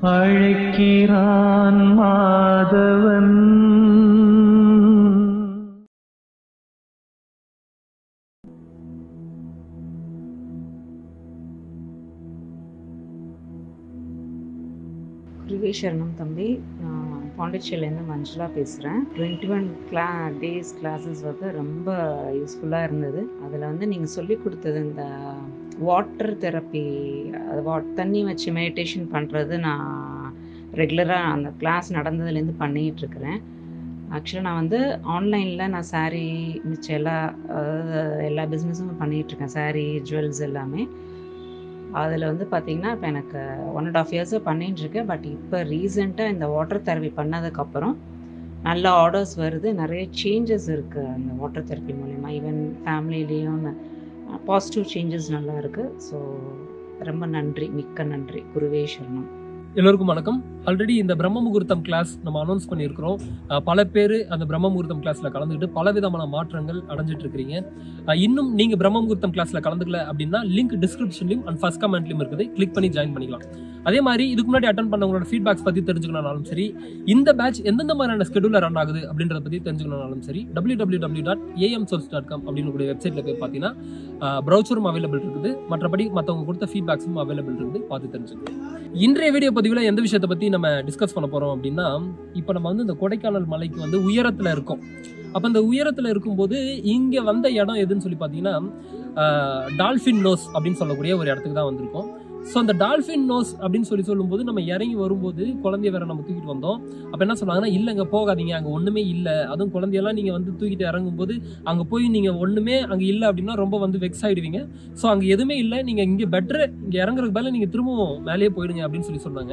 அழைக்கிறான் மாதவன் குருவே சரணம் தம்பி நான் பாண்டிச்சேரியிலேருந்து மஞ்சுளா பேசுகிறேன் டுவெண்ட்டி ஒன் கிளா டேஸ் கிளாஸஸ் வந்து ரொம்ப யூஸ்ஃபுல்லாக இருந்தது அதில் வந்து நீங்கள் சொல்லி கொடுத்தது இந்த வாட்டர் தெரப்பி அது வா தண்ணி வச்சு மெடிடேஷன் பண்ணுறது நான் ரெகுலராக அந்த கிளாஸ் நடந்ததுலேருந்து பண்ணிகிட்ருக்கிறேன் ஆக்சுவலாக நான் வந்து ஆன்லைனில் நான் saree மிச்சம் எல்லா அதாவது எல்லா பிஸ்னஸும் பண்ணிகிட்ருக்கேன் saree ஜுவல்ஸ் எல்லாமே அதில் வந்து பார்த்திங்கன்னா இப்போ எனக்கு ஒன் அண்ட் ஆஃப் இயர்ஸாக பண்ணிட்டுருக்கேன் பட் இப்போ ரீசெண்டாக இந்த வாட்டர் தெரப்பி பண்ணதுக்கப்புறம் நல்ல ஆர்டர்ஸ் வருது நிறைய சேஞ்சஸ் இருக்குது அந்த வாட்டர் தெரப்பி மூலிமா ஈவன் ஃபேமிலிலேயும் பாசிட்டிவ் சேஞ்சஸ் நல்லா இருக்குது ஸோ ரொம்ப நன்றி மிக்க நன்றி குருவே சரணம் எல்லோருக்கும் வணக்கம் ஆல்ரெடி இந்த பிரம்ம முகூர்த்தம் கிளாஸ் நம்ம அனௌன்ஸ் பண்ணியிருக்கிறோம் அஹ் பல பேர் அந்த பிரம்ம முகூர்த்தம் கிளாஸ்ல கலந்துக்கிட்டு பல விதமான மாற்றங்கள் அடைஞ்சிட்டு இருக்கிறீங்க அஹ் இன்னும் நீங்க பிரம்ம முகூர்த்தம் கிளாஸ்ல கலந்துக்கல அப்படின்னா லிங்க் டிஸ்கிரிப்ஷன்லையும் அண்ட் ஃபர்ஸ்ட் கமெண்ட்லையும் இருக்குது கிளிக் பண்ணி ஜாயின் பண்ணிக்கலாம் அதே மாதிரி இதுக்கு முன்னாடி அட்டன் பண்ணவங்களோட ஃபீட்பேக்ஸ் பத்தி தெரிஞ்சுக்கணும்னாலும் சரி இந்த பேட்ச் எந்தெந்த மாதிரியான ஸ்கெடியூல ரன் ஆகுது அப்படின்றத பத்தி தெரிஞ்சுக்கணும்னாலும் சரி W W W dot AM source dot com அப்படின்னு வெப்சைட்ல போய் பார்த்தீங்கன்னா ப்ரௌச்சரும் அவைலபிள் இருக்குது மற்றபடி மற்றவங்க கொடுத்த ஃபீட்பேக்ஸும் அவைலபிள் இருக்குது பார்த்து தெரிஞ்சுக்கணும் இன்றைய வீடியோ பதிவில் எந்த விஷயத்தை பற்றி நம்ம டிஸ்கஸ் பண்ண போகிறோம் அப்படின்னா இப்போ நம்ம வந்து இந்த கொடைக்கானல் மலைக்கு வந்து உயரத்தில் இருக்கோம் அப்போ இந்த உயரத்தில் இருக்கும்போது இங்கே வந்த இடம் எதுன்னு சொல்லி பார்த்தீங்கன்னா டால்ஃபின் நோஸ் அப்படின்னு சொல்லக்கூடிய ஒரு இடத்துக்கு தான் வந்திருக்கோம் ஸோ அந்த டால்ஃபின் நோஸ் அப்படின்னு சொல்லி சொல்லும்போது நம்ம இறங்கி வரும்போது குழந்தைய வேற நம்ம தூக்கிட்டு வந்தோம் அப்போ என்ன சொன்னாங்கன்னா இல்லைங்க போகாதீங்க அங்கே ஒன்றுமே இல்லை அதுவும் குழந்தையெல்லாம் நீங்கள் வந்து தூக்கிட்டு இறங்கும்போது அங்கே போய் நீங்கள் ஒன்றுமே அங்கே இல்லை அப்படின்னா ரொம்ப வந்து வெக்ஸ் ஆகிடுவீங்க ஸோ அங்கே எதுவுமே இல்லை நீங்கள் இங்கே பெட்ரு இங்கே இறங்குறதுக்கு பதிலா நீங்கள் திரும்பவும் மேலேயே போயிடுங்க அப்படின்னு சொல்லி சொன்னாங்க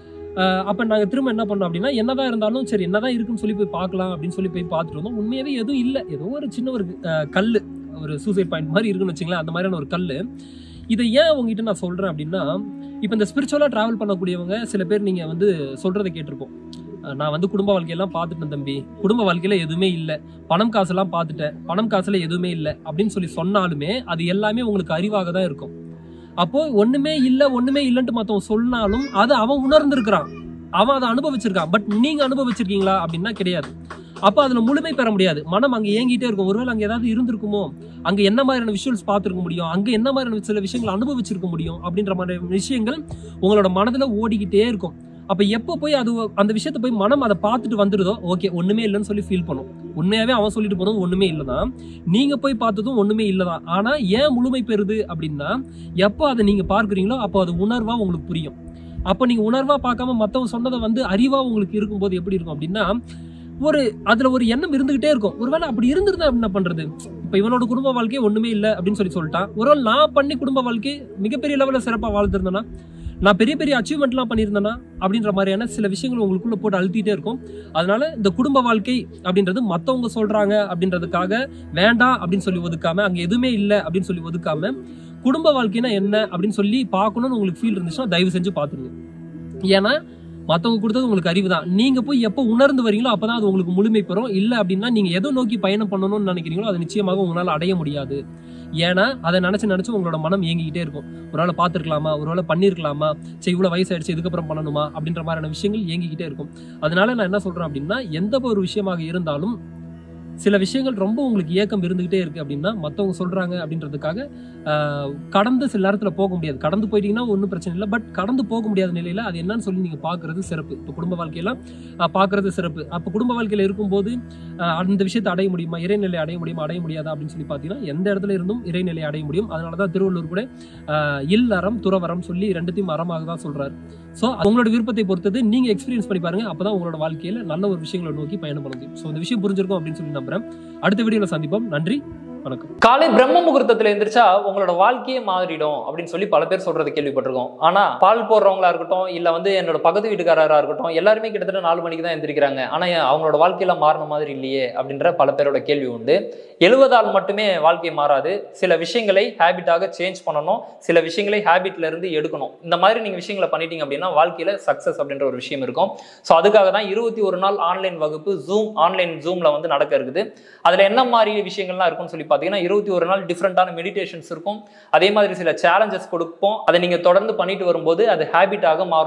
அஹ் அப்ப நாங்க திரும்ப என்ன பண்ணோம் அப்படின்னா என்னதான் இருந்தாலும் சரி என்னதான் இருக்குன்னு சொல்லி போய் பார்க்கலாம் அப்படின்னு சொல்லி போய் பார்த்துட்டு வந்தோம் உண்மையாவே எதுவும் இல்லை ஏதோ ஒரு சின்ன ஒரு அஹ், கல்லு ஒரு சூசைட் பாயிண்ட் மாதிரி இருக்குன்னு வச்சுங்களேன் அந்த மாதிரியான ஒரு கல்லு இதை ஏன் உங்ககிட்ட நான் சொல்றேன் அப்படின்னா இப்போ இந்த ஸ்பிரிச்சுவலா டிராவல் பண்ணக்கூடியவங்க சில பேர் நீங்க வந்து சொல்றதை கேட்டிருப்போம் அஹ், நான் வந்து குடும்ப வாழ்க்கையெல்லாம் பார்த்துட்டேன் தம்பி குடும்ப வாழ்க்கையில எதுவுமே இல்லை பணம் காசெல்லாம் பார்த்துட்டேன் பணம் காசுல எதுவுமே இல்லை அப்படின்னு சொல்லி சொன்னாலுமே அது எல்லாமே உங்களுக்கு அறிவாக தான் இருக்கும் அப்போ ஒண்ணுமே இல்ல ஒண்ணுமே இல்லைன்ட்டு மத்தவன் சொன்னாலும் அது அவன் உணர்ந்திருக்கிறான் அவன் அதை அனுபவிச்சிருக்கான் பட் நீங்க அனுபவிச்சிருக்கீங்களா அப்படின்னா கிடையாது அப்ப அதுல முழுமை பெற முடியாது மனம் அங்க ஏங்கிட்டே இருக்கும் ஒருவேளை அங்க ஏதாவது இருந்திருக்குமோ அங்க என்ன மாதிரியான விஷுவல்ஸ் பார்த்திருக்க முடியும் அங்க என்ன மாதிரியான சில விஷயங்களை அனுபவிச்சிருக்க முடியும் அப்படின்ற மாதிரி விஷயங்கள் உங்களோட மனதுல ஓடிக்கிட்டே இருக்கும் அப்ப எப்போ போய் அது அந்த விஷயத்த போய் மனம் அதை பார்த்துட்டு வந்துருதோ ஓகே ஒண்ணுமே இல்லைன்னு சொல்லி ஃபீல் பண்ணும் உண்மையாவே அவன் சொல்லிட்டு போனது ஒண்ணுமே இல்லதான் நீங்க போய் பார்த்ததும் ஒண்ணுமே இல்லதான் ஆனா ஏன் முழுமை பெறுது அப்படின்னா எப்போ அதை நீங்க பார்க்குறீங்களோ அப்போ அது உணர்வா உங்களுக்கு புரியும் அப்போ நீங்க உணர்வா பார்க்காம மத்தவங்க சொன்னதை வந்து அறிவா உங்களுக்கு இருக்கும்போது எப்படி இருக்கும் அப்படின்னா ஒரு அதுல ஒரு எண்ணம் இருந்துகிட்டே இருக்கும் ஒருவேளை அப்படி இருந்திருந்தா என்ன பண்றது இப்ப இவனோட குடும்ப வாழ்க்கை ஒண்ணுமே இல்லை அப்படின்னு சொல்லி சொல்லிட்டான் ஒருவேளை நான் பண்ணி குடும்ப வாழ்க்கை மிகப்பெரிய லெவலில் சிறப்பா வாழ்ந்திருந்தேன்னா நான் பெரிய பெரிய அச்சீவ்மெண்ட்லாம் பண்ணியிருந்தேன்னா அப்படின்ற மாதிரியான சில விஷயங்கள் உங்களுக்குள்ள போட்டு அழுத்திட்டே இருக்கும் அதனால இந்த குடும்ப வாழ்க்கை அப்படின்றது மத்தவங்க சொல்றாங்க அப்படின்றதுக்காக வேண்டாம் அப்படின்னு சொல்லி ஒதுக்காம அங்க எதுவுமே இல்லை அப்படின்னு சொல்லி ஒதுக்காம குடும்ப வாழ்க்கைனா என்ன அப்படின்னு சொல்லி பார்க்கணும்னு உங்களுக்கு ஃபீல் இருந்துச்சுன்னா தயவு செஞ்சு பார்த்துருங்க ஏன்னா மற்றவங்க கொடுத்தது உங்களுக்கு அறிவு தான் நீங்க போய் எப்போ உணர்ந்து வரீங்களோ அப்பதான் அது உங்களுக்கு முழுமை பெறும் இல்லை அப்படின்னா நீங்க எதை நோக்கி பயணம் பண்ணணும்னு நினைக்கிறீங்களோ அது நிச்சயமாக உங்களால் அடைய முடியாது ஏன்னா அதை நினைச்சு நினைச்சு உங்களோட மனம் ஏங்கிக்கிட்டே இருக்கும் ஒரு வேளை பார்த்துருக்கலாமா ஒரு வேளை பண்ணியிருக்கலாமா சரி இவ்வளோ வயசாயிடுச்சு இதுக்கப்புறம் பண்ணணுமா அப்படின்ற மாதிரியான விஷயங்கள் ஏங்கிக்கிட்டே இருக்கும் அதனால நான் என்ன சொல்றேன் அப்படின்னா எந்த ஒரு விஷயமாக இருந்தாலும் சில விஷயங்கள் ரொம்ப உங்களுக்கு ஏக்கம் இருந்துகிட்டே இருக்கு அப்படின்னா மற்றவங்க சொல்றாங்க அப்படின்றதுக்காக ஆஹ், கடந்து சில நேரத்தில் போக முடியாது கடந்து போயிட்டீங்கன்னா ஒன்றும் பிரச்சனை இல்லை பட் கடந்து போக முடியாத நிலையில அது என்னன்னு சொல்லி நீங்க பாக்குறது சிறப்பு இப்போ குடும்ப வாழ்க்கையெல்லாம் ஆஹ், பார்க்கிறது சிறப்பு அப்போ குடும்ப வாழ்க்கையில இருக்கும்போது ஆஹ், அந்த விஷயத்தை அடைய முடியுமா இறைநிலை அடைய முடியுமா அடைய முடியாதா அப்படின்னு சொல்லி பார்த்தீங்கன்னா எந்த இடத்துல இருந்தும் இறைநிலை அடைய முடியும் அதனால தான் திருவள்ளூர் கூட ஆஹ், இல்லறம் துறவரம் சொல்லி ரெண்டுத்தையும் அறமாக தான் சொல்றாரு ஸோ உங்களோட விருப்பத்தை பொறுத்தது நீங்க எக்ஸ்பீரியன்ஸ் பண்ணி பாருங்க அப்பதான் உங்களோட வாழ்க்கையில நல்ல ஒரு விஷயங்களை நோக்கி பயணம் பண்ண முடியும் ஸோ இந்த விஷயம் புரிஞ்சிருக்கும் அப்படின்னு சொல்லி நம்புறேன் அடுத்த வீடியோல சந்திப்போம் நன்றி வணக்கம் காலை பிரம்ம முகூர்த்தத்துல எந்திரிச்சா உங்களோட வாழ்க்கையே மாறிடும் அப்படின்னு சொல்லி பல பேர் சொல்றது கேள்விப்பட்டிருக்கோம் ஆனா பால் போடுறவங்களா இருக்கட்டும் இல்ல வந்து என்னோட பக்கத்து வீட்டுக்காரரா இருக்கட்டும் எல்லாருமே கிட்டத்தட்ட நாலு மணிக்கு தான் எந்திரிக்கிறாங்க ஆனா ஏன் அவங்களோட வாழ்க்கையில மாறின மாதிரி இல்லையே அப்படின்ற பல பேரோட கேள்வி உண்டு எழுவதால் மட்டுமே வாழ்க்கை மாறாது சில விஷயங்களை ஹேபிட்டாக சேஞ்ச் பண்ணணும் சில விஷயங்களை ஹேபிட்ல இருந்து எடுக்கணும் இந்த மாதிரி நீங்க விஷயங்களை பண்ணிட்டீங்க அப்படின்னா வாழ்க்கையில சக்சஸ் அப்படின்ற ஒரு விஷயம் இருக்கும் ஸோ அதுக்காக தான் இருபத்தி ஒரு நாள் ஆன்லைன் வகுப்பு ஜூம் ஆன்லைன் ஜூம்ல வந்து நடக்க இருக்குது அதுல என்ன மாதிரி விஷயங்கள்லாம் இருக்கும்னு சொல்லி பார்த்தீங்கன்னா இருபத்தி ஒரு நாள் டிஃப்ரெண்டான மெடிடேஷன்ஸ் இருக்கும் அதே மாதிரி சில சேலஞ்சஸ் கொடுப்போம் அதை நீங்க தொடர்ந்து பண்ணிட்டு வரும்போது அது ஹேபிட்டாக மாறும்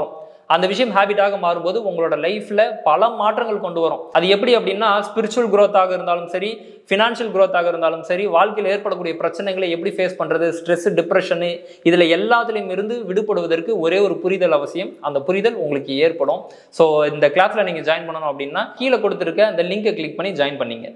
அந்த விஷயம் ஹேபிட்டாக மாறும்போது உங்களோட லைஃப்ல பல மாற்றங்கள் கொண்டு வரும் அது எப்படி அப்படின்னா ஸ்பிரிச்சுவல் growth-ஆக இருந்தாலும் சரி ஃபினான்ஷியல் growth-ஆக இருந்தாலும் சரி வாழ்க்கையில் ஏற்படக்கூடிய பிரச்சனைகளை எப்படி ஃபேஸ் பண்றது ஸ்ட்ரெஸ் டிப்ரெஷனு இதுல எல்லாத்துலேயும் இருந்து விடுபடுவதற்கு ஒரே ஒரு புரிதல் அவசியம் அந்த புரிதல் உங்களுக்கு ஏற்படும் ஸோ இந்த கிளாஸ்ல நீங்க ஜாயின் பண்ணணும் அப்படின்னா கீழே கொடுத்துருக்க அந்த லிங்கை கிளிக் பண்ணி ஜாயின் பண்ணீங்க